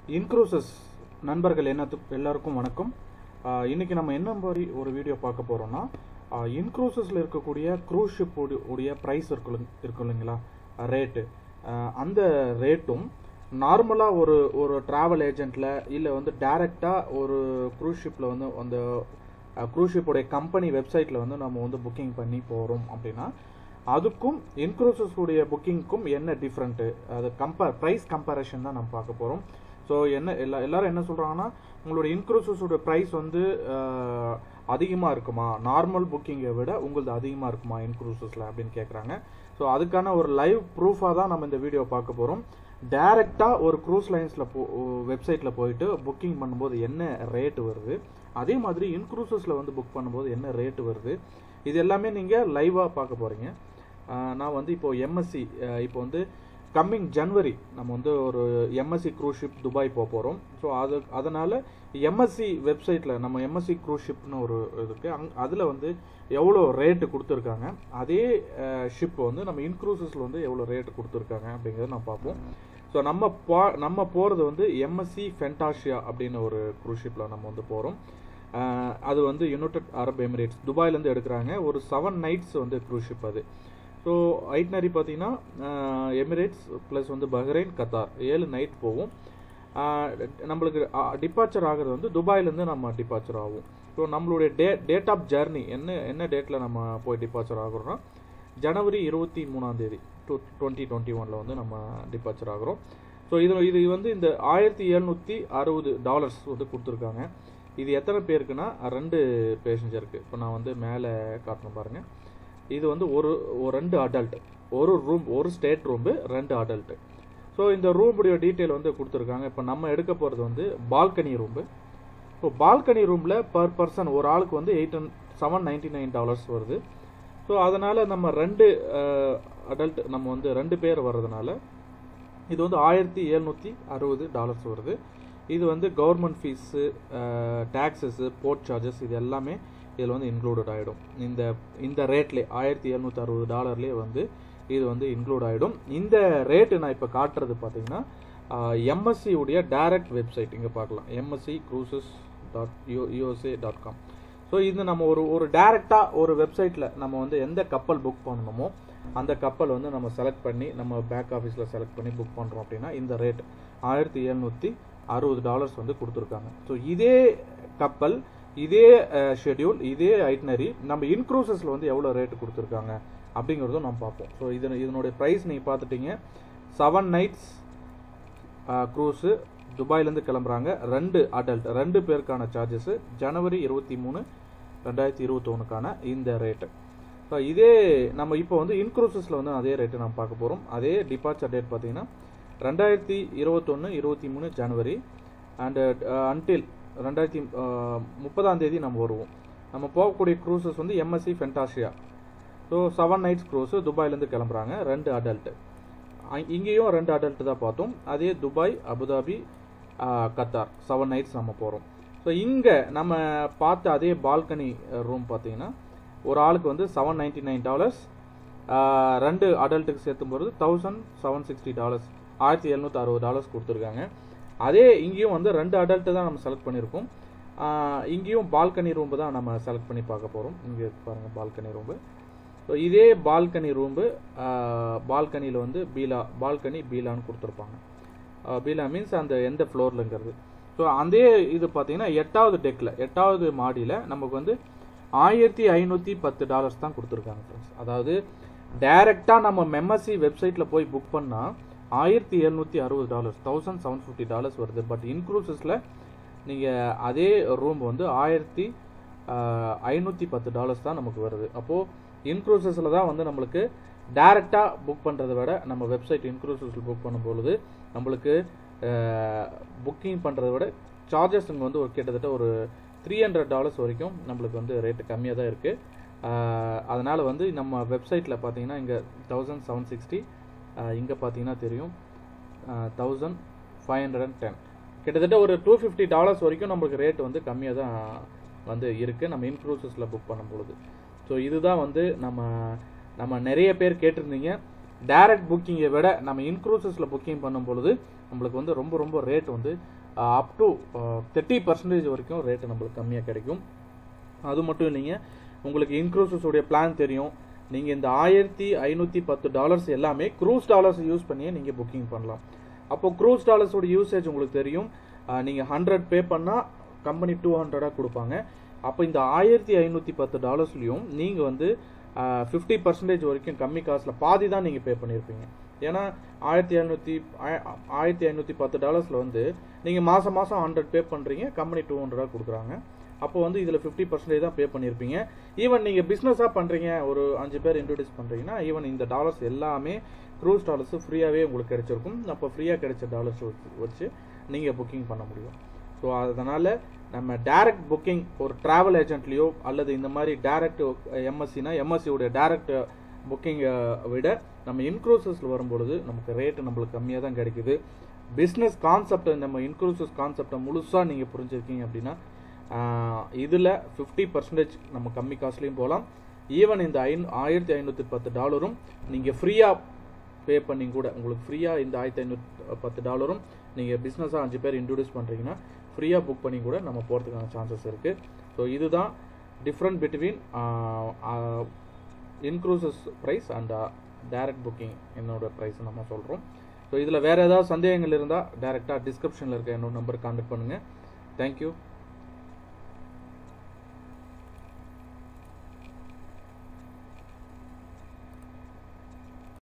இன்க்ரூசஸ் நண்பர்கள் என்ன எல்லாருக்கும் வணக்கம் ஆஹ் இன்னைக்கு நம்ம என்ன மாதிரி ஒரு வீடியோ பார்க்க போறோம்னா இன்க்ரூசஸில் இருக்கக்கூடிய க்ரூஸ் ஷிப் உடைய ப்ரைஸ் இருக்கு இருக்கும் இல்லைங்களா ரேட்டு அந்த ரேட்டும் நார்மலாக ஒரு ஒரு ட்ராவல் ஏஜென்ட்டில் இல்லை வந்து டைரெக்டாக ஒரு க்ரூஸ் ஷிப்பில் வந்து அந்த க்ரூஸ் ஷிப்போடைய கம்பெனி வெப்சைட்டில் வந்து நம்ம வந்து புக்கிங் பண்ணி போகிறோம் அப்படின்னா அதுக்கும் இன்க்ரூசஸ் உடைய புக்கிங்க்கும் என்ன டிஃப்ரெண்ட்டு அது கம்பேர் ப்ரைஸ் கம்பேரிஷன் தான் நம்ம பார்க்க போகிறோம் ஸோ என்ன எல்லா எல்லாரும் என்ன சொல்கிறாங்கன்னா உங்களோட இன்க்ரூசஸோட ப்ரைஸ் வந்து அதிகமாக இருக்குமா நார்மல் புக்கிங்கை விட உங்களது அதிகமாக இருக்குமா இன்க்ரூசஸில் அப்படின்னு கேட்குறாங்க ஸோ அதுக்கான ஒரு லைவ் ப்ரூஃபாக தான் நம்ம இந்த வீடியோ பார்க்க போகிறோம் டைரெக்டாக ஒரு க்ரூஸ் லைன்ஸில் போ வெப்சைட்டில் போயிட்டு புக்கிங் பண்ணும்போது என்ன ரேட்டு வருது அதே மாதிரி இன்க்ரூசஸில் வந்து புக் பண்ணும்போது என்ன ரேட்டு வருது இது எல்லாமே நீங்கள் லைவாக பார்க்க போகிறீங்க நான் வந்து இப்போ எம்எஸ்சி இப்போ வந்து கம்மிங் ஜனவரி நம்ம வந்து ஒரு எம்எஸ்சி க்ரூஸ் ஷிப் துபாய் போக போகிறோம் ஸோ அது அதனால் எம்எஸ்சி வெப்சைட்டில் நம்ம எம்எஸ்சி க்ரூஸ் ஷிப்னு ஒரு இருக்குது அங் அதில் வந்து எவ்வளோ ரேட்டு கொடுத்துருக்காங்க அதே ஷிப் வந்து நம்ம இன்க்ரூசஸில் வந்து எவ்வளோ ரேட்டு கொடுத்துருக்காங்க அப்படிங்கிறத நம்ம பார்ப்போம் ஸோ நம்ம போ நம்ம போகிறது வந்து எம்எஸ்சி ஃபென்டாஷியா அப்படின்னு ஒரு க்ரூஸ் ஷிப்பில் நம்ம வந்து போகிறோம் அது வந்து யுனைடெட் அரப் எமிரேட்ஸ் துபாயிலேருந்து எடுக்கிறாங்க ஒரு செவன் நைட்ஸ் வந்து க்ரூஸ் ஷிப் அது ஸோ ஐட்னரி பார்த்தீங்கன்னா எமிரேட்ஸ் ப்ளஸ் வந்து பஹ்ரைன் கத்தார் ஏழு நைட் போகும் நம்மளுக்கு டிபார்ச்சர் ஆகிறது வந்து துபாயிலேருந்து நம்ம டிபார்ச்சர் ஆகும் ஸோ நம்மளுடைய டே டேட் ஆஃப் ஜர்னி என்ன என்ன டேட்டில் நம்ம போய் டிபார்ச்சர் ஆகுறோம்னா ஜனவரி இருபத்தி மூணாம் தேதி டூ டுவெண்ட்டி டுவெண்ட்டி ஒனில் வந்து நம்ம டிபார்ச்சர் ஆகிறோம் ஸோ இதில் இது வந்து இந்த ஆயிரத்தி எழுநூற்றி அறுபது டாலர்ஸ் வந்து கொடுத்துருக்காங்க இது எத்தனை பேருக்குன்னா ரெண்டு பேசஞ்சருக்கு இப்போ நான் வந்து மேலே காட்டணும் பாருங்கள் இது வந்து ஒரு ரெண்டு அடல்ட் ஒரு ரூம் ஒரு ஸ்டேட் ரூம்பு ரெண்டு அடல்ட்டு ஸோ இந்த ரூமுடைய டீட்டெயில் வந்து கொடுத்துருக்காங்க இப்போ நம்ம எடுக்க போகிறது வந்து பால்கனி ரூம்பு ஸோ பால்கனி ரூமில் பர் பர்சன் ஒரு ஆளுக்கு வந்து eight seven ninety nine dollars வருது ஸோ அதனால் நம்ம ரெண்டு அடல்ட் நம்ம வந்து ரெண்டு பேர் வர்றதுனால இது வந்து ஆயிரத்தி எழுநூற்றி அறுபது டாலர்ஸ் வருது இது வந்து government fees taxes port charges இது எல்லாமே இதில் வந்து இன்க்ளூடட் ஆகிடும் இந்த இந்த ரேட்லேயே ஆயிரத்தி எழுநூற்றி அறுபது டாலர்லேயே வந்து இது வந்து இன்க்ளூட் ஆகிடும் இந்த ரேட்டு நான் இப்போ காட்டுறது பார்த்தீங்கன்னா எம்எஸ்சி உடைய டைரக்ட் வெப்சைட் இங்கே பார்க்கலாம் MSC cruises dot U USA dot com so இது நம்ம ஒரு ஒரு டைரெக்டாக ஒரு வெப்சைட்டில் நம்ம வந்து எந்த கப்பல் புக் பண்ணணுமோ அந்த கப்பல் வந்து நம்ம செலக்ட் பண்ணி நம்ம பேக் ஆஃபீஸில் செலக்ட் பண்ணி புக் பண்ணுறோம் அப்படின்னா இந்த ரேட் ஆயிரத்தி எழுநூற்றி அறுபது டாலர்ஸ் வந்து கொடுத்துருக்காங்க ஸோ இதே கப்பல் இதே ஷெடியூல் இதே ஐட்னரி நம்ம இன்க்ரூசஸில் வந்து எவ்வளோ ரேட்டு கொடுத்துருக்காங்க அப்படிங்கிறதும் நம்ம பார்ப்போம் ஸோ இது இதனுடைய ப்ரைஸ் நீங்கள் பார்த்துட்டீங்க செவன் நைட்ஸ் க்ரூஸு துபாயிலேருந்து கிளம்புறாங்க ரெண்டு அடல்ட் ரெண்டு பேருக்கான சார்ஜஸ்ஸு ஜனவரி இருபத்தி மூணு ரெண்டாயிரத்தி இருபத்தொன்னுக்கான இந்த ரேட்டு ஸோ இதே நம்ம இப்போ வந்து இன்க்ரூசஸில் வந்து அதே ரேட்டு நம்ம பார்க்க போகிறோம் அதே டிபார்ச்சர் டேட் பார்த்தீங்கன்னா ரெண்டாயிரத்தி இருபத்தொன்று இருபத்தி மூணு ஜனவரி அண்டு அன்டில் ரெண்டாயிரத்தி முப்பதாம் தேதி நம்ம வருவோம் நம்ம போகக்கூடிய க்ரூசஸ் வந்து MSC Fantasia so seven nights cruise துபாயிலேருந்து கிளம்புறாங்க ரெண்டு அடல்ட்டு இங்கேயும் ரெண்டு அடல்ட்டு தான் பார்த்தோம் அதே Dubai Abu Dhabi Qatar seven nights நம்ம போகிறோம் ஸோ இங்கே நம்ம பார்த்த அதே பால்கனி ரூம் பார்த்தீங்கன்னா ஒரு ஆளுக்கு வந்து செவன் நைன்டி நைன் டாலர்ஸ் ரெண்டு அடல்ட்டுக்கு சேர்த்தும் போகிறது தௌசண்ட் செவன் சிக்ஸ்டி டாலர்ஸ் ஆயிரத்தி எழுநூற்றி அறுபது டாலர்ஸ் கொடுத்துருக்காங்க அதே இங்கேயும் வந்து ரெண்டு அடல்ட்டு தான் நம்ம செலக்ட் பண்ணியிருக்கோம் இங்கேயும் பால்கனி ரூம்பு தான் நம்ம செலக்ட் பண்ணி பார்க்க போகிறோம் இங்கே பாருங்கள் பால்கனி ரூம்பு ஸோ இதே பால்கனி ரூம்பு பால்கனியில் வந்து பீலா பால்கனி பீலான்னு கொடுத்துருப்பாங்க பீலா மீன்ஸ் அந்த எந்த ஃப்ளோர்லங்கிறது ஸோ அதே இது பார்த்தீங்கன்னா எட்டாவது டெக்கில் எட்டாவது மாடியில் நமக்கு வந்து ஆயிரத்தி ஐநூற்றி பத்து டாலர்ஸ் தான் கொடுத்துருக்காங்க ஃப்ரெண்ட்ஸ் அதாவது டைரெக்டாக நம்ம மெம்மசி வெப்சைட்டில் போய் புக் பண்ணால் ஆயிரத்தி எழுநூற்றி அறுபது dollars thousand seven fifty dollars வருது பட் இன்க்ரூசஸில் நீங்கள் அதே ரூம் வந்து ஆயிரத்தி ஐநூற்றி பத்து டாலர்ஸ் தான் நமக்கு வருது அப்போது இன்க்ரூசஸில் தான் வந்து நம்மளுக்கு டைரெக்டாக புக் பண்ணுறதை விட நம்ம வெப்சைட் இன்க்ரூசஸில் புக் பண்ணும்பொழுது நம்மளுக்கு புக்கிங் பண்ணுறதை விட சார்ஜஸ் இங்கே வந்து ஒரு கிட்டத்தட்ட ஒரு த்ரீ ஹண்ட்ரட் டாலர்ஸ் வரைக்கும் நம்மளுக்கு வந்து ரேட்டு கம்மியாக தான் இருக்குது அதனால் வந்து நம்ம வெப்சைட்டில் பார்த்தீங்கன்னா இங்கே தௌசண்ட் செவன் சிக்ஸ்டி இங்கே பார்த்தீங்கன்னா தெரியும் thousand five hundred and ten கிட்டத்தட்ட ஒரு டூ ஃபிஃப்டி டாலர்ஸ் வரைக்கும் நம்மளுக்கு ரேட் வந்து கம்மியாக தான் வந்து இருக்குது நம்ம இன்க்ரூசஸில் புக் பண்ணும்பொழுது ஸோ இதுதான் வந்து நம்ம நம்ம நிறைய பேர் கேட்டிருந்தீங்க டைரக்ட் புக்கிங்கை விட நம்ம இன்க்ரூசஸில் புக்கிங் பண்ணும் பொழுது நம்மளுக்கு வந்து ரொம்ப ரொம்ப ரேட் வந்து அப் டு தேர்ட்டி பர்சன்டேஜ் வரைக்கும் ரேட்டு நம்மளுக்கு கம்மியாக கிடைக்கும் அது மட்டும் இல்லைங்க உங்களுக்கு இன்க்ரூசஸ் உடைய பிளான் தெரியும் நீங்கள் இந்த ஆயிரத்தி ஐநூற்றி பத்து டாலர்ஸ் எல்லாமே க்ரூஸ் டாலர்ஸ் யூஸ் பண்ணியே நீங்கள் புக்கிங் பண்ணலாம் அப்போ க்ரூஸ் டாலர்ஸோட யூசேஜ் உங்களுக்கு தெரியும் நீங்கள் ஹண்ட்ரட் பே பண்ணால் கம்பெனி டூ ஹண்ட்ரடாக கொடுப்பாங்க அப்போ இந்த ஆயிரத்தி ஐநூற்றி பத்து டாலர்ஸ்லையும் நீங்கள் வந்து ஃபிஃப்டி பர்சன்டேஜ் வரைக்கும் கம்மி காசில் பாதி தான் நீங்கள் பே பண்ணியிருப்பீங்க ஏன்னா ஆயிரத்தி ஐநூற்றி ஆயிரத்தி ஐநூற்றி பத்து டாலர்ஸில் வந்து நீங்கள் மாதம் மாதம் ஹண்ட்ரட் பே பண்ணுறீங்க கம்பெனி டூ ஹண்ட்ரடாக கொடுக்குறாங்க அப்போ வந்து இதில் ஃபிஃப்டி பர்சன்டேஜ் தான் பே பண்ணியிருப்பீங்க ஈவன் நீங்கள் பிஸ்னஸாக பண்ணுறீங்க ஒரு அஞ்சு பேர் இன்ட்ரடியூஸ் பண்ணுறீங்கன்னா ஈவன் இந்த டாலர்ஸ் எல்லாமே க்ரூஸ் டாலர்ஸ் ஃப்ரீயாகவே உங்களுக்கு கிடைச்சிருக்கும் அப்போ ஃப்ரீயாக கிடைச்ச டாலர்ஸ் வச்சு நீங்கள் புக்கிங் பண்ண முடியும் ஸோ அதனால் நம்ம டைரக்ட் புக்கிங் ஒரு ட்ராவல் ஏஜென்ட்லேயோ அல்லது இந்த மாதிரி டைரக்ட் எம்எஸ்சினா எம்எஸ்சியோடைய டைரக்ட் புக்கிங்கை விட நம்ம இன்க்ரூசஸில் வரும்பொழுது நமக்கு ரேட்டு நம்மளுக்கு கம்மியாக தான் கிடைக்குது பிஸ்னஸ் கான்செப்டை நம்ம இன்க்ரூசஸ் கான்செப்டை முழுசாக நீங்கள் புரிஞ்சிருக்கீங்க அப்படின்னா இதில் ஃபிஃப்டி பர்சன்டேஜ் நம்ம கம்மி காஸ்ட்லேயும் போகலாம் ஈவன் இந்த ஐநூ ஆயிரத்தி ஐநூற்றி பத்து டாலரும் நீங்கள் ஃப்ரீயாக பே பண்ணி கூட உங்களுக்கு ஃப்ரீயாக இந்த ஆயிரத்தி ஐநூற்றி பத்து டாலரும் நீங்கள் பிஸ்னஸாக அஞ்சு பேர் இன்ட்ரடியூஸ் பண்ணுறீங்கன்னா ஃப்ரீயாக புக் பண்ணி கூட நம்ம போகிறதுக்கான சான்சஸ் இருக்குது ஸோ இதுதான் different between inCruises price and direct booking என்னோட ப்ரைஸ் நம்ம சொல்கிறோம் ஸோ இதில் வேறு ஏதாவது சந்தேகங்கள் இருந்தால் டேரெக்டாக டிஸ்கிரிப்ஷனில் இருக்க என்னோட நம்பர் கான்டாக்ட் பண்ணுங்கள் தேங்க்யூ